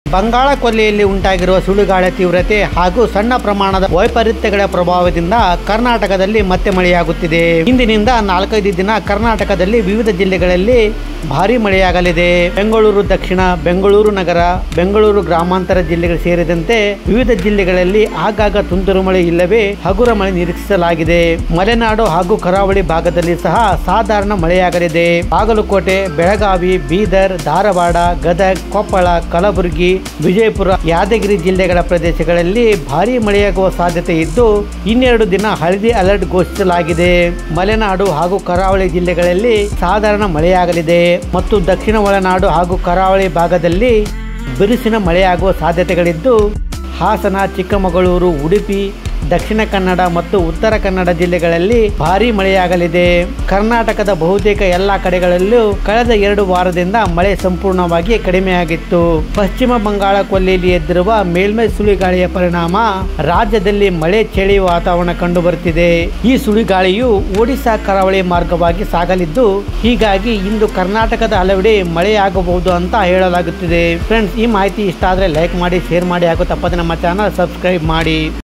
ಬಂಗಾಳ ಕೊಲ್ಲಿಯಲ್ಲಿ ಉಂಟಾಗಿರುವ ಸುಳಿಗಾಳಿ ತೀವ್ರತೆ ಹಾಗೂ ಸಣ್ಣ ಪ್ರಮಾಣದ ವೈಪರೀತ್ಯಗಳ ಪ್ರಭಾವದಿಂದ ಕರ್ನಾಟಕದಲ್ಲಿ ಮತ್ತೆ ಮಳೆಯಾಗುತ್ತಿದೆ ಇಂದಿನಿಂದ ನಾಲ್ಕೈದು ದಿನ ಕರ್ನಾಟಕದಲ್ಲಿ ವಿವಿಧ ಜಿಲ್ಲೆಗಳಲ್ಲಿ ಭಾರಿ ಮಳೆಯಾಗಲಿದೆ ಬೆಂಗಳೂರು ದಕ್ಷಿಣ ಬೆಂಗಳೂರು ನಗರ ಬೆಂಗಳೂರು ಗ್ರಾಮಾಂತರ ಜಿಲ್ಲೆಗಳು ಸೇರಿದಂತೆ ವಿವಿಧ ಜಿಲ್ಲೆಗಳಲ್ಲಿ ಆಗಾಗ ತುಂತುರು ಮಳೆ ಇಲ್ಲವೇ ಹಗುರ ಮಳೆ ನಿರೀಕ್ಷಿಸಲಾಗಿದೆ ಮಲೆನಾಡು ಹಾಗೂ ಕರಾವಳಿ ಭಾಗದಲ್ಲಿ ಸಹ ಸಾಧಾರಣ ಮಳೆಯಾಗಲಿದೆ ಬಾಗಲಕೋಟೆ ಬೆಳಗಾವಿ ಬೀದರ್ ಧಾರವಾಡ ಗದಗ್ ಕೊಪ್ಪಳ ಕಲಬುರಗಿ ವಿಜಯಪುರ ಯಾದಗಿರಿ ಜಿಲ್ಲೆಗಳ ಪ್ರದೇಶಗಳಲ್ಲಿ ಭಾರೀ ಮಳೆಯಾಗುವ ಸಾಧ್ಯತೆ ಇದ್ದು ಇನ್ನೆರಡು ದಿನ ಹಳದಿ ಅಲರ್ಟ್ ಘೋಷಿಸಲಾಗಿದೆ ಮಲೆನಾಡು ಹಾಗೂ ಕರಾವಳಿ ಜಿಲ್ಲೆಗಳಲ್ಲಿ ಸಾಧಾರಣ ಮಳೆಯಾಗಲಿದೆ ಮತ್ತು ದಕ್ಷಿಣ ಒಳನಾಡು ಹಾಗೂ ಕರಾವಳಿ ಭಾಗದಲ್ಲಿ ಬಿರುಸಿನ ಮಳೆಯಾಗುವ ಸಾಧ್ಯತೆಗಳಿದ್ದು ಹಾಸನ ಚಿಕ್ಕಮಗಳೂರು ಉಡುಪಿ ದಕ್ಷಿಣ ಕನ್ನಡ ಮತ್ತು ಉತ್ತರ ಕನ್ನಡ ಜಿಲ್ಲೆಗಳಲ್ಲಿ ಭಾರೀ ಮಳೆಯಾಗಲಿದೆ ಕರ್ನಾಟಕದ ಬಹುತೇಕ ಎಲ್ಲಾ ಕಡೆಗಳಲ್ಲೂ ಕಳೆದ ಎರಡು ವಾರದಿಂದ ಮಳೆ ಸಂಪೂರ್ಣವಾಗಿ ಕಡಿಮೆಯಾಗಿತ್ತು ಪಶ್ಚಿಮ ಬಂಗಾಳ ಕೊಲ್ಲಿಯಲ್ಲಿ ಎದ್ದಿರುವ ಮೇಲ್ಮೈ ಸುಳಿಗಾಳಿಯ ಪರಿಣಾಮ ರಾಜ್ಯದಲ್ಲಿ ಮಳೆ ಚಳಿ ವಾತಾವರಣ ಕಂಡುಬರುತ್ತಿದೆ ಈ ಸುಳಿಗಾಳಿಯು ಒಡಿಶಾ ಕರಾವಳಿ ಮಾರ್ಗವಾಗಿ ಸಾಗಲಿದ್ದು ಹೀಗಾಗಿ ಇಂದು ಕರ್ನಾಟಕದ ಹಲವೆಡೆ ಮಳೆಯಾಗಬಹುದು ಅಂತ ಹೇಳಲಾಗುತ್ತಿದೆ ಫ್ರೆಂಡ್ಸ್ ಈ ಮಾಹಿತಿ ಇಷ್ಟ ಆದರೆ ಲೈಕ್ ಮಾಡಿ ಶೇರ್ ಮಾಡಿ ಹಾಗೂ ತಪ್ಪದೆ ನಮ್ಮ ಚಾನಲ್ ಸಬ್ಸ್ಕ್ರೈಬ್ ಮಾಡಿ